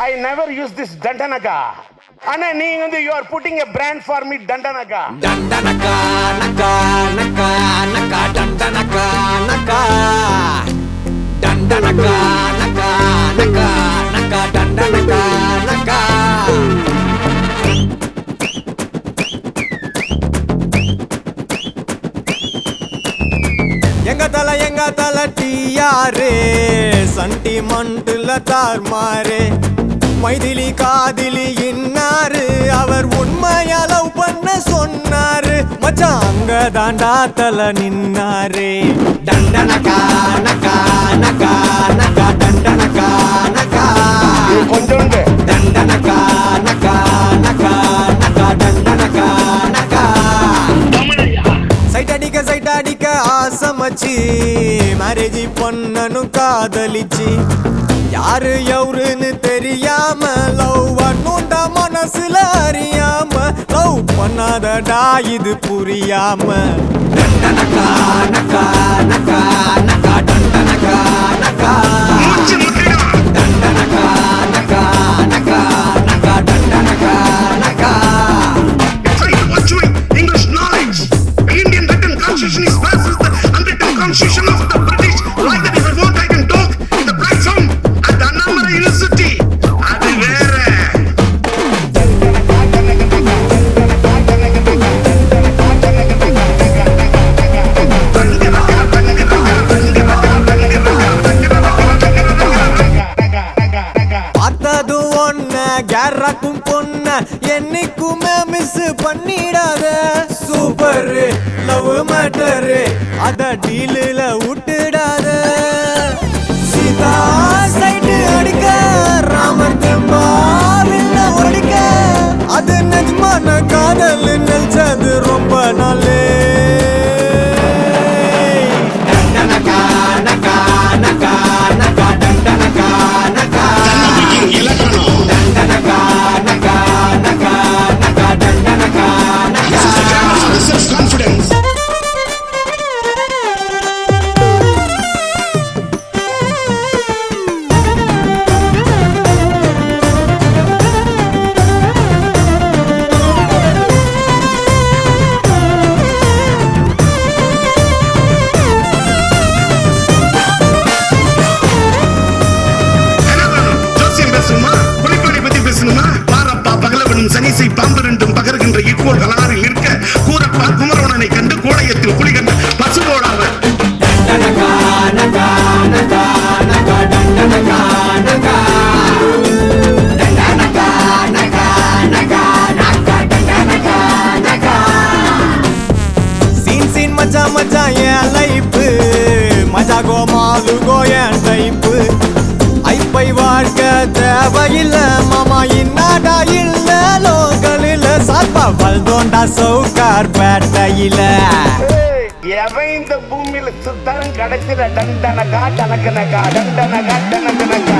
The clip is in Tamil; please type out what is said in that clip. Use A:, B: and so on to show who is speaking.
A: ஐ நெவர் யூஸ் திஸ் தண்டனகா ஆனா நீங்க வந்து you are putting a brand for me தண்டனகா
B: డండనకా నకా నకా నకా డండనకా నకా డండనకా నకా నకా నకా డండనకా నకా எங்க தல எங்க தல டியாரு சண்டி மண்டுல தார்மாரு மைதிலி காதிலி இன்னாரு அவர் உண்மையா லவ் பண்ண சொன்னாரு மச்சான் அங்க தாண்டா தல நின்னாரு டண்டனகா நகா நகா நகா டண்டனகா நகா
A: இது கொஞ்சோண்டு
B: டண்டனகா நகா நகா நகா டண்டனகா நகா சைட் அடிக்க சைட் அடிக்க ஆசமச்சு மேரேஜ் பொண்ணனும் காதலிச்சு யாரு எவருன்னு தெரியாம லவ் பண்ணுண்ட மனசுல அறியாம லவ் பண்ணாதடா இது புரியாம டண்டனகா நகா நகா நகா டண்டனகா நகா டண்டனகா நகா நகா நகா டண்டனகா நகா
C: Try to watch my English knowledge. The Indian written constitution is versus the unwritten constitution of the British. Like that if I want I can talk in the platform at the Annamalai University. அது வேற
B: பார்த்தது ஒன்ன கேரக்கும் பொண்ண என்னைக்குமே மிஸ் பண்ணிடாத சூப்பர் லவ் மேட்டர் அத டீலில் விட்டுடாத சீதா சைடு அடிக்க ராமர் தெம்பாவில்ல ஒடிக்க அது நிஜமான காதல் நினைச்சது ரொம்ப நாளே டண்டனகா நகா நகா நகா டண்டனகா நகா
C: இலக்கணம்
B: டண்டனகா நகா நகா நகா டண்டனகா நகா
C: செல்ஃப் கான்ஃபிடன்ஸ் என்ன வேணும்? ஜோசியம் பேசணுமா புலிப்பாடி பத்தி பேசணுமா பாரப்பா பகலவனும் சனிசை பாம்பு ரெண்டும் பகர்கின்ற இக்கோள் கலாரில் நிற்க கூரப்பா குமரவனனை கண்டு கோடையத்தில் குளி கண்ட பசுபோடாவர்
B: டண்டனகா நகா நகா நகா டண்டனகா நகா டண்டனகா நகா நகா நகா டண்டனகா நகா சீன் சீன் மச்சான் மச்சான் என் லைஃப் மஜா கோமாலு கோயன் டைப்பு ஐப்பை வாழ்க்க தேவையில்ல மாமா இன்னாடா இல்ல லோக்கலில் சாப்பா வல்தோண்டா சவுக்கார் பேட்டையில
A: ஏய், எவன் இந்த பூமியில சுத்தரும் கிடைச்சிட டண்டனகா டனக்கனகா டண்டனகா டனக்கனகா